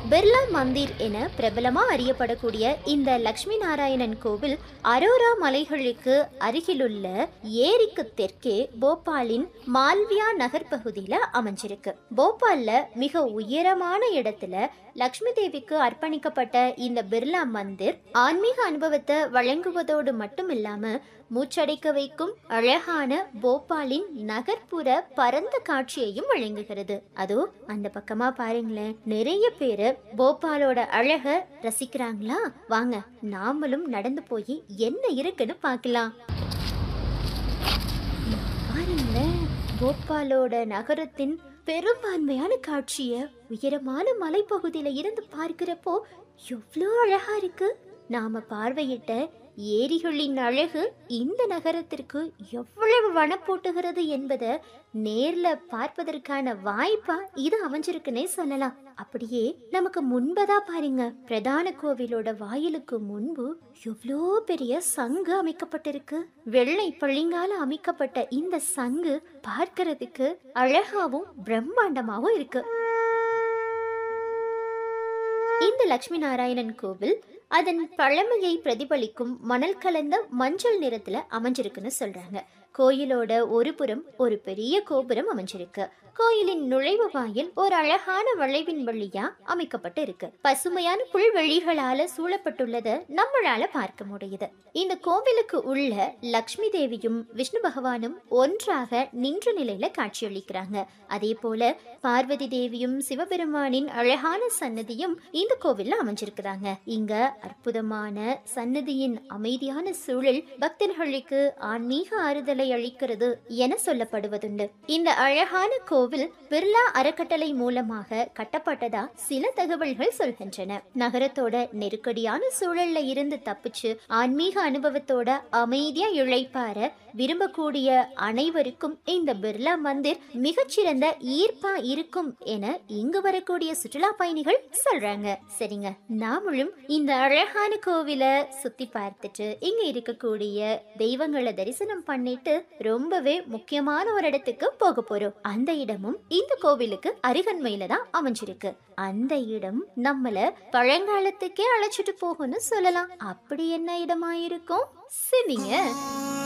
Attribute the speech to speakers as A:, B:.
A: பிர்லா மந்திர் என பிரபலமா அறியப்படக்கூடிய இந்த லக்ஷ்மி நாராயணன் கோவில் அரோரா மலைகளுக்கு அருகிலுள்ள ஏரிக்கு தெற்கே போபாலின் மால்வியா நகர் பகுதியில அமைஞ்சிருக்கு போபால்ல மிக உயரமான இடத்துல லக்ஷ்மி தேவிக்கு அர்ப்பணிக்கப்பட்ட இந்த பிர்லா மந்திர் ஆன்மீக அனுபவத்தை வழங்குவதோடு மட்டும் இல்லாம மூச்சடைக்க வைக்கும் அழகான போபாலின் நகர்ப்புற பரந்த காட்சியையும் வழங்குகிறது அதோ அந்த பக்கமா பாருங்களேன் நிறைய பேரு போபாலோட அழக ரசிக்கிறாங்களா வாங்க நாமளும் நடந்து போய் என்ன இருக்குன்னு பார்க்கலாம் பாருங்களேன் போபாலோட நகரத்தின் பெரும்பான்மையான காட்சிய உயரமான மலைப்பகுதியில இருந்து பார்க்கிறப்போ எவ்வளோ அழகா இருக்கு நாம பார்வையிட்ட ஏரிகளின் அழகு இந்த நகரத்திற்கு எவ்வளவு வனப்பூட்டுகிறது என்பதை நேர்ல பார்ப்பதற்கான வாய்ப்பா இது அமைஞ்சிருக்குன்னே சொல்லலாம் அப்படியே நமக்கு முன்பதா பாருங்க பிரதான கோவிலோட வாயிலுக்கு முன்பு எவ்வளோ பெரிய சங்கு அமைக்கப்பட்டிருக்கு வெள்ளை பளிங்கால அமைக்கப்பட்ட இந்த சங்கு பார்க்கிறதுக்கு அழகாவும் பிரம்மாண்டமாவும் இருக்கு இந்த லட்சுமி நாராயணன் கோவில் அதன் பழமையை பிரதிபலிக்கும் மணல் கலந்த மஞ்சள் நிறத்துல அமைஞ்சிருக்குன்னு சொல்றாங்க கோயிலோட ஒரு புறம் ஒரு பெரிய கோபுரம் அமைஞ்சிருக்கு கோயிலின் நுழைவு வாயில் ஒரு அழகான வளைவின் வழியா அமைக்கப்பட்டு இருக்கு பசுமையான புல்வெளிகளால சூழப்பட்டுள்ளதை நம்மளால பார்க்க முடியுது இந்த கோவிலுக்கு உள்ள லக்ஷ்மி தேவியும் விஷ்ணு பகவானும் ஒன்றாக நின்ற நிலையில காட்சியளிக்கிறாங்க அதே போல பார்வதி தேவியும் சிவபெருமானின் அழகான சன்னதியும் இந்த கோவில்ல அமைஞ்சிருக்கிறாங்க இங்க அற்புதமான சன்னதியின் அமைதியான சூழல் பக்தர்களுக்கு ஆன்மீக ஆறுதலை அளிக்கிறது என சொல்லப்படுவதுண்டு இந்த அழகான கோவில் பிர்லா அறக்கட்டளை மூலமாக கட்டப்பட்டதா சில தகவல்கள் சொல்கின்றன நகரத்தோட நெருக்கடியான சூழல்ல இருந்து தப்பிச்சு ஆன்மீக அனுபவத்தோட அமைதியா இழைப்பார விரும்பக்கூடிய அனைவருக்கும் இந்த பிர்லா மந்திர் மிகச்சிறந்த ஈர்ப்பா இருக்கும் என இங்கு வரக்கூடிய சுற்றுலா பயணிகள் சொல்றாங்க சரிங்க நாமளும் இந்த அழகான கோவிலை சுத்தி பார்த்துட்டு இங்க இருக்கக்கூடிய தெய்வங்களை தரிசனம் பண்ணிட்டு ரொம்பவே முக்கியமான ஒரு இடத்துக்கு போக போறோம் அந்த இடமும் இந்த கோவிலுக்கு அருகன்மையில தான் அமைஞ்சிருக்கு அந்த இடம் நம்மள பழங்காலத்துக்கே அழைச்சிட்டு போகும்னு சொல்லலாம் அப்படி என்ன இடமா இருக்கும் சிந்திங்க